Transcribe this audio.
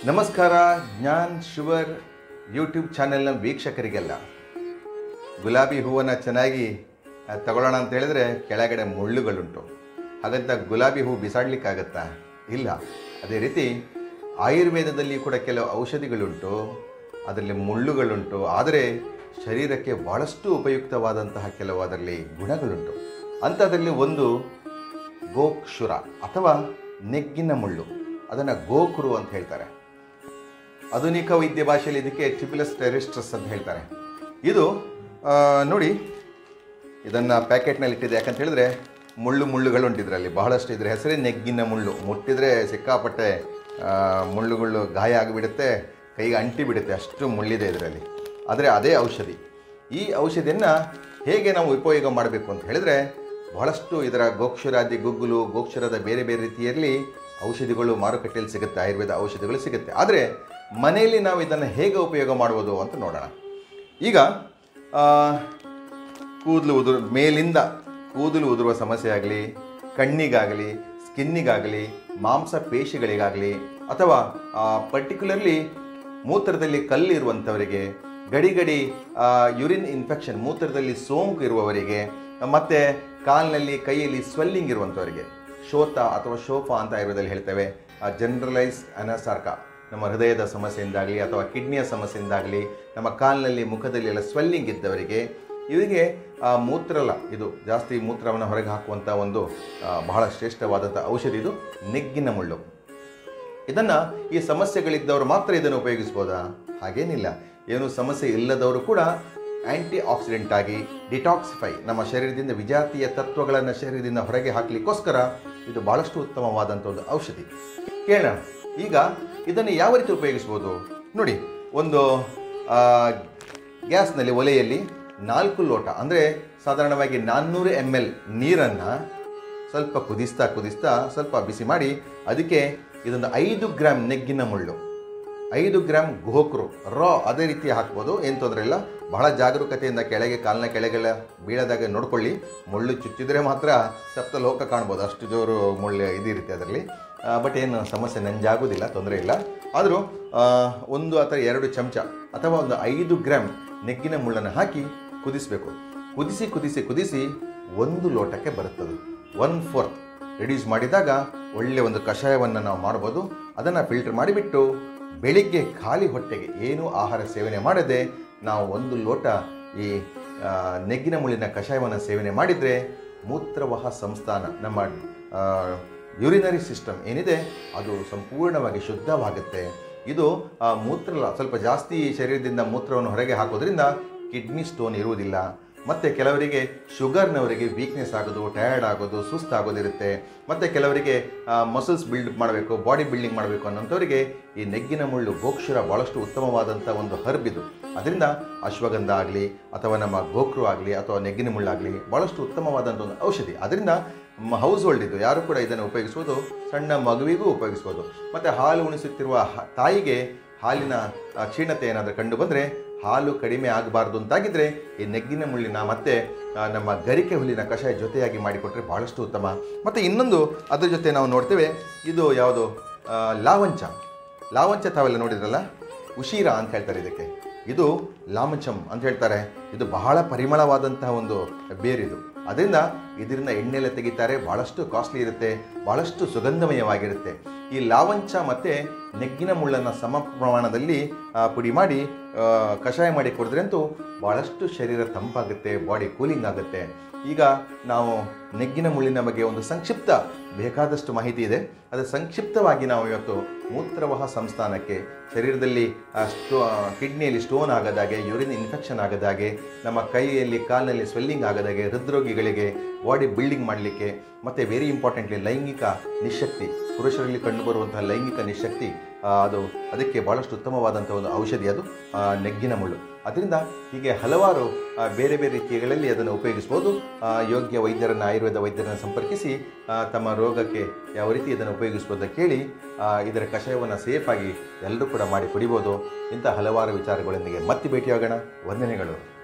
ನಮಸ್ಕಾರ ಜ್ಞಾನ್ sure YouTube ಚಾನೆಲ್ನ ವೀಕ್ಷಕರಿಗೆಲ್ಲ ಗುಲಾಬಿ ಹೂವನ್ನು ಚೆನ್ನಾಗಿ ಆ, ತಗೊಳ್ಳೋಣ ಅಂತ ಹೇಳಿದ್ರೆ ಕೆಳಗಡೆ ಮುಳ್ಳುಗಳುಂಟು ಹಾಗಂತ ಗುಲಾಬಿ ಹೂ ಬಿಸಾಡ್ಲಿಕ್ಕಾಗತ್ತಾ ಇಲ್ಲ ಅದೇ ರೀತಿ ಆಯುರ್ವೇದದಲ್ಲಿ ಕೂಡ ಕೆಲವು ಔಷಧಿಗಳುಂಟು ಅದರಲ್ಲಿ ಮುಳ್ಳುಗಳುಂಟು ಆದರೆ ಶರೀರಕ್ಕೆ ಭಾಳಷ್ಟು ಉಪಯುಕ್ತವಾದಂತಹ ಕೆಲವು ಅದರಲ್ಲಿ ಗುಣಗಳುಂಟು ಅಂಥದ್ರಲ್ಲಿ ಒಂದು ಗೋಕ್ಷುರ ಅಥವಾ ನೆಗ್ಗಿನ ಮುಳ್ಳು ಅದನ್ನು ಗೋಕುರು ಅಂತ ಹೇಳ್ತಾರೆ ಆಧುನಿಕ ವೈದ್ಯ ಭಾಷೆಯಲ್ಲಿ ಇದಕ್ಕೆ ಟ್ರಿಪಿಲಸ್ ಟೆರಿಸ್ಟ್ರಸ್ ಅಂತ ಹೇಳ್ತಾರೆ ಇದು ಆ, ನೋಡಿ ಇದನ್ನು ಪ್ಯಾಕೆಟ್ನಲ್ಲಿ ಇಟ್ಟಿದೆ ಯಾಕಂತ ಹೇಳಿದ್ರೆ ಮುಳ್ಳು ಮುಳ್ಳುಗಳು ಉಂಟಿದ್ರಲ್ಲಿ ಬಹಳಷ್ಟು ಇದ್ರ ಹೆಸರೇ ನೆಗ್ಗಿನ ಮುಳ್ಳು ಮುಟ್ಟಿದ್ರೆ ಸಿಕ್ಕಾಪಟ್ಟೆ ಆ, ಮುಳ್ಳುಗಳು ಗಾಯ ಆಗಿಬಿಡುತ್ತೆ ಕೈಗೆ ಅಂಟಿ ಬಿಡುತ್ತೆ ಅಷ್ಟು ಮುಳ್ಳಿದೆ ಇದರಲ್ಲಿ ಆದರೆ ಅದೇ ಔಷಧಿ ಈ ಔಷಧಿಯನ್ನು ಹೇಗೆ ನಾವು ಉಪಯೋಗ ಮಾಡಬೇಕು ಅಂತ ಹೇಳಿದ್ರೆ ಬಹಳಷ್ಟು ಇದರ ಗೋಕ್ಷುರಾದಿ ಗುಗ್ಗುಲು ಗೋಕ್ಷುರದ ಬೇರೆ ಬೇರೆ ರೀತಿಯಲ್ಲಿ ಔಷಧಿಗಳು ಮಾರುಕಟ್ಟೆಯಲ್ಲಿ ಸಿಗುತ್ತೆ ಆಯುರ್ವೇದ ಔಷಧಿಗಳು ಸಿಗುತ್ತೆ ಆದರೆ ಮನೆಯಲ್ಲಿ ನಾವು ಇದನ್ನು ಹೇಗೆ ಉಪಯೋಗ ಮಾಡ್ಬೋದು ಅಂತ ನೋಡೋಣ ಈಗ ಆ, ಕೂದಲು ಉದುರು ಮೇಲಿಂದ ಕೂದಲು ಉದುರುವ ಸಮಸ್ಯೆ ಆಗಲಿ ಕಣ್ಣಿಗಾಗಲಿ ಸ್ಕಿನ್ನಿಗಾಗಲಿ ಮಾಂಸ ಪೇಶಿಗಳಿಗಾಗಲಿ ಅಥವಾ ಪರ್ಟಿಕ್ಯುಲರ್ಲಿ ಮೂತ್ರದಲ್ಲಿ ಕಲ್ಲು ಇರುವಂಥವರಿಗೆ ಗಡಿ ಗಡಿ ಯುರಿನ್ ಇನ್ಫೆಕ್ಷನ್ ಮೂತ್ರದಲ್ಲಿ ಸೋಂಕು ಇರುವವರಿಗೆ ಮತ್ತು ಕಾಲಿನಲ್ಲಿ ಕೈಯಲ್ಲಿ ಸ್ವೆಲ್ಲಿಂಗ್ ಇರುವಂಥವರಿಗೆ ಶೋತ ಅಥವಾ ಶೋಫ ಅಂತ ಆಯುರ್ವೇದದಲ್ಲಿ ಹೇಳ್ತೇವೆ ಜನರಲೈಸ್ ಅನಸಾರ್ಕ ನಮ್ಮ ಹೃದಯದ ಸಮಸ್ಯೆಯಿಂದಾಗಲಿ ಅಥವಾ ಕಿಡ್ನಿಯ ಸಮಸ್ಯೆಯಿಂದಾಗಲಿ ನಮ್ಮ ಕಾಲಿನಲ್ಲಿ ಮುಖದಲ್ಲಿ ಎಲ್ಲ ಸ್ವೆಲ್ಲಿಂಗ್ ಇದ್ದವರಿಗೆ ಇವರಿಗೆ ಆ, ಮೂತ್ರಲ್ಲ ಇದು ಜಾಸ್ತಿ ಮೂತ್ರವನ್ನು ಹೊರಗೆ ಹಾಕುವಂಥ ಒಂದು ಆ, ಬಹಳ ಶ್ರೇಷ್ಠವಾದಂಥ ಔಷಧಿ ಇದು ನೆಗ್ಗಿನ ಮುಳ್ಳು ಇದನ್ನು ಈ ಸಮಸ್ಯೆಗಳಿದ್ದವರು ಮಾತ್ರ ಇದನ್ನು ಉಪಯೋಗಿಸ್ಬೋದಾ ಹಾಗೇನಿಲ್ಲ ಏನು ಸಮಸ್ಯೆ ಇಲ್ಲದವರು ಕೂಡ ಆಂಟಿ ಆಕ್ಸಿಡೆಂಟ್ ಆಗಿ ಡಿಟಾಕ್ಸಿಫೈ ನಮ್ಮ ಶರೀರದಿಂದ ವಿಜಾತಿಯ ತತ್ವಗಳನ್ನು ಶರೀರದಿಂದ ಹೊರಗೆ ಹಾಕಲಿಕ್ಕೋಸ್ಕರ ಇದು ಬಹಳಷ್ಟು ಉತ್ತಮವಾದಂಥ ಒಂದು ಔಷಧಿ ಕೇಳೋಣ ಈಗ ಇದನ್ನು ಯಾವ ರೀತಿ ಉಪಯೋಗಿಸ್ಬೋದು ನೋಡಿ ಒಂದು ಆ, ಗ್ಯಾಸ್ನಲ್ಲಿ ಒಲೆಯಲ್ಲಿ ನಾಲ್ಕು ಲೋಟ ಅಂದರೆ ಸಾಧಾರಣವಾಗಿ ನಾನ್ನೂರು ಎಮ್ ಎಲ್ ನೀರನ್ನು ಸ್ವಲ್ಪ ಕುದಿಸ್ತಾ ಕುದಿಸ್ತಾ ಸ್ವಲ್ಪ ಬಿಸಿ ಮಾಡಿ ಅದಕ್ಕೆ ಇದೊಂದು ಐದು ಗ್ರಾಮ್ ನೆಗ್ಗಿನ ಮುಳ್ಳು ಐದು ಗ್ರಾಮ್ ಗೋಕ್ರು ರಾ ಅದೇ ರೀತಿ ಹಾಕ್ಬೋದು ಏನು ತೊಂದರೆ ಇಲ್ಲ ಬಹಳ ಜಾಗರೂಕತೆಯಿಂದ ಕೆಳಗೆ ಕಾಲಿನ ಕೆಳಗೆಲ್ಲ ಬೀಳದಾಗ ನೋಡ್ಕೊಳ್ಳಿ ಮುಳ್ಳು ಚುಚ್ಚಿದ್ರೆ ಮಾತ್ರ ಸಪ್ತ ಲೋಕ ಕಾಣ್ಬೋದು ಅಷ್ಟು ಜೋರು ಮುಳ್ಳು ಇದಿರುತ್ತೆ ಅದರಲ್ಲಿ ಬಟ್ ಏನು ಸಮಸ್ಯೆ ನಂಜಾಗೋದಿಲ್ಲ ತೊಂದರೆ ಇಲ್ಲ ಆದರೂ ಒಂದು ಅಥವಾ ಎರಡು ಚಮಚ ಅಥವಾ ಒಂದು ಐದು ಗ್ರಾಮ್ ನೆಗ್ಗಿನ ಮುಳ್ಳನ್ನು ಹಾಕಿ ಕುದಿಸಬೇಕು ಕುದಿಸಿ ಕುದಿಸಿ ಕುದಿಸಿ ಒಂದು ಲೋಟಕ್ಕೆ ಬರುತ್ತದೆ ಒನ್ ಫೋರ್ತ್ ರೆಡ್ಯೂಸ್ ಮಾಡಿದಾಗ ಒಳ್ಳೆಯ ಒಂದು ಕಷಾಯವನ್ನು ನಾವು ಮಾಡ್ಬೋದು ಅದನ್ನು ಫಿಲ್ಟರ್ ಮಾಡಿಬಿಟ್ಟು ಬೆಳಿಗ್ಗೆ ಖಾಲಿ ಹೊಟ್ಟೆಗೆ ಏನೂ ಆಹಾರ ಸೇವನೆ ಮಾಡದೆ ನಾವು ಒಂದು ಲೋಟ ಈ ಆ, ನೆಗ್ಗಿನ ಮುಳ್ಳಿನ ಕಷಾಯವನ್ನು ಸೇವನೆ ಮಾಡಿದರೆ ಮೂತ್ರವಾಹ ಸಂಸ್ಥಾನ ನಮ್ಮ ಯುರಿನರಿ ಸಿಸ್ಟಮ್ ಏನಿದೆ ಅದು ಸಂಪೂರ್ಣವಾಗಿ ಶುದ್ಧವಾಗುತ್ತೆ ಇದು ಆ, ಮೂತ್ರ ಸ್ವಲ್ಪ ಜಾಸ್ತಿ ಶರೀರದಿಂದ ಮೂತ್ರವನ್ನು ಹೊರಗೆ ಹಾಕೋದ್ರಿಂದ ಕಿಡ್ನಿ ಸ್ಟೋನ್ ಇರುವುದಿಲ್ಲ ಮತ್ತು ಕೆಲವರಿಗೆ ಶುಗರ್ನವರಿಗೆ ವೀಕ್ನೆಸ್ ಆಗೋದು ಟಯರ್ಡ್ ಆಗೋದು ಸುಸ್ತಾಗೋದಿರುತ್ತೆ ಮತ್ತು ಕೆಲವರಿಗೆ ಮಸಲ್ಸ್ ಬಿಲ್ಡ್ ಮಾಡಬೇಕು ಬಾಡಿ ಬಿಲ್ಡಿಂಗ್ ಮಾಡಬೇಕು ಅನ್ನೋಂಥವರಿಗೆ ಈ ನೆಗ್ಗಿನ ಮುಳ್ಳು ಗೋಕ್ಷುರ ಭಾಳಷ್ಟು ಉತ್ತಮವಾದಂಥ ಒಂದು ಹರ್ಬ್ ಇದು ಅದರಿಂದ ಅಶ್ವಗಂಧ ಆಗಲಿ ಅಥವಾ ನಮ್ಮ ಗೋಕ್ರು ಆಗಲಿ ಅಥವಾ ನೆಗ್ಗಿನ ಮುಳ್ಳಾಗಲಿ ಭಾಳಷ್ಟು ಉತ್ತಮವಾದಂಥ ಒಂದು ಔಷಧಿ ಅದರಿಂದ ಹೌಸ್ ಹೋಲ್ಡ್ ಇದು ಯಾರು ಕೂಡ ಇದನ್ನು ಉಪಯೋಗಿಸ್ಬೋದು ಸಣ್ಣ ಮಗುವಿಗೂ ಉಪಯೋಗಿಸ್ಬೋದು ಮತ್ತು ಹಾಲು ಉಣಿಸುತ್ತಿರುವ ಹ- ತಾಯಿಗೆ ಹಾಲಿನ ಆ, ಕ್ಷೀಣತೆ ಏನಾದರೂ ಕಂಡು ಬಂದರೆ ಹಾಲು ಕಡಿಮೆ ಆಗಬಾರ್ದು ಅಂತಾಗಿದ್ದರೆ ಈ ನೆಗ್ಗಿನ ಮುಳ್ಳಿನ ಮತ್ತು ಆ, ನಮ್ಮ ಗರಿಕೆ ಹುಲ್ಲಿನ ಕಷಾಯ ಜೊತೆಯಾಗಿ ಮಾಡಿಕೊಟ್ರೆ ಭಾಳಷ್ಟು ಉತ್ತಮ ಮತ್ತು ಇನ್ನೊಂದು ಅದ್ರ ಜೊತೆ ನಾವು ನೋಡ್ತೇವೆ ಇದು ಯಾವುದು ಆ, ಲಾವಂಚ ಲಾವಂಚ ತಾವೆಲ್ಲ ನೋಡಿದ್ರಲ್ಲ ಉಶೀರ ಅಂತ ಹೇಳ್ತಾರೆ ಇದಕ್ಕೆ ಇದು ಲಾಮಚಮ್ ಅಂತ ಹೇಳ್ತಾರೆ ಇದು ಬಹಳ ಪರಿಮಳವಾದಂತಹ ಒಂದು ಬೇರಿದು ಅದರಿಂದ ಇದರಿಂದ ಎಣ್ಣೆಲ್ಲ ತೆಗಿತಾರೆ ಭಾಳಷ್ಟು ಕಾಸ್ಟ್ಲಿ ಇರುತ್ತೆ ಭಾಳಷ್ಟು ಸುಗಂಧಮಯವಾಗಿರುತ್ತೆ ಈ ಲಾವಂಚ ಮತ್ತು ನೆಗ್ಗಿನ ಮುಳ್ಳನ್ನು ಸಮ ಪ್ರಮಾಣದಲ್ಲಿ ಆ, ಪುಡಿ ಮಾಡಿ ಆ, ಕಷಾಯ ಮಾಡಿ ಕುಡಿದ್ರೆ ಅಂತೂ ಭಾಳಷ್ಟು ಶರೀರ ತಂಪಾಗುತ್ತೆ ಬಾಡಿ ಕೂಲಿಂಗ್ ಆಗುತ್ತೆ ಈಗ ನಾವು ನೆಗ್ಗಿನ ಮುಳ್ಳಿನ ಬಗ್ಗೆ ಒಂದು ಸಂಕ್ಷಿಪ್ತ ಬೇಕಾದಷ್ಟು ಮಾಹಿತಿ ಇದೆ ಅದು ಸಂಕ್ಷಿಪ್ತವಾಗಿ ನಾವು ಇವತ್ತು ಮೂತ್ರವಾಹ ಸಂಸ್ಥಾನಕ್ಕೆ ಶರೀರದಲ್ಲಿ ಆ, ಸ್ಟೋ ಕಿಡ್ನಿಯಲ್ಲಿ ಸ್ಟೋನ್ ಆಗದಾಗೆ ಯೂರಿನ್ ಇನ್ಫೆಕ್ಷನ್ ಆಗದಾಗೆ ನಮ್ಮ ಕೈಯಲ್ಲಿ ಕಾಲಿನಲ್ಲಿ ಸ್ವೆಲ್ಲಿಂಗ್ ಆಗದಾಗೆ ಹೃದ್ರೋಗಿಗಳಿಗೆ ಬಾಡಿ ಬಿಲ್ಡಿಂಗ್ ಮಾಡಲಿಕ್ಕೆ ಮತ್ತು ವೆರಿ ಇಂಪಾರ್ಟೆಂಟ್ಲಿ ಲೈಂಗಿಕ ನಿಶಕ್ತಿ ಪುರುಷರಲ್ಲಿ ಕಂಡುಬರುವಂತಹ ಲೈಂಗಿಕ ನಿಶಕ್ತಿ ಆ, ಅದು ಅದಕ್ಕೆ ಭಾಳಷ್ಟು ಉತ್ತಮವಾದಂಥ ಒಂದು ಔಷಧಿ ಅದು ಆ, ನೆಗ್ಗಿನ ಮುಳ್ಳು ಅದರಿಂದ ಹೀಗೆ ಹಲವಾರು ಆ, ಬೇರೆ ಬೇರೆ ರೀತಿಗಳಲ್ಲಿ ಅದನ್ನು ಉಪಯೋಗಿಸ್ಬೋದು ಆ, ಯೋಗ್ಯ ವೈದ್ಯರನ್ನು ಆಯುರ್ವೇದ ವೈದ್ಯರನ್ನು ಸಂಪರ್ಕಿಸಿ ಆ, ತಮ್ಮ ರೋಗಕ್ಕೆ ಯಾವ ರೀತಿ ಇದನ್ನು ಉಪಯೋಗಿಸ್ಬೋದು ಅಂತ ಕೇಳಿ ಆ, ಇದರ ಕಷಾಯವನ್ನು ಸೇಫಾಗಿ ಎಲ್ಲರೂ ಕೂಡ ಮಾಡಿ ಕುಡಿಬೋದು ಇಂಥ ಹಲವಾರು ವಿಚಾರಗಳೊಂದಿಗೆ ಮತ್ತೆ ಭೇಟಿಯಾಗೋಣ ವಂದನೆಗಳು